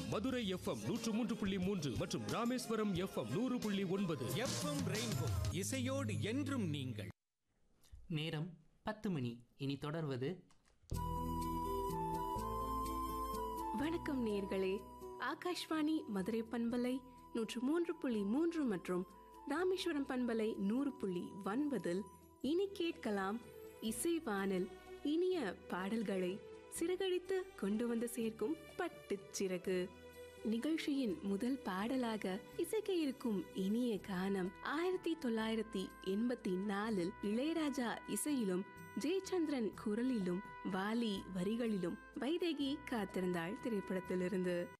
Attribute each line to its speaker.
Speaker 1: Madurai FM நூற்று மூன்று புள்ளி மூன்று மற்றும் ராமேஸ்வரம் எஃப்எம் நூறு புள்ளி ஒன்பது
Speaker 2: எஃப்எம் ரெயின்போ இசையோடு என்றும் நீங்கள்
Speaker 3: நேரம் பத்து மணி இனி தொடர்வது
Speaker 4: வணக்கம் நேர்களே ஆகாஷ்வாணி மதுரை பண்பலை நூற்று மூன்று புள்ளி மூன்று மற்றும் ராமேஸ்வரம் பண்பலை நூறு புள்ளி ஒன்பதில் இனி கேட்கலாம் இசை வானல் இனிய பாடல்களை சிறகடித்து கொண்டு வந்து சேர்க்கும் பட்டுச் சிறகு நிகழ்ச்சியின் முதல் பாடலாக இசைக்க இருக்கும் இனிய கானம் ஆயிரத்தி தொள்ளாயிரத்தி எண்பத்தி நாலில் இளையராஜா இசையிலும் ஜெயச்சந்திரன் குரலிலும் வாலி வரிகளிலும் வைதேகி காத்திருந்தாள் திரைப்படத்திலிருந்து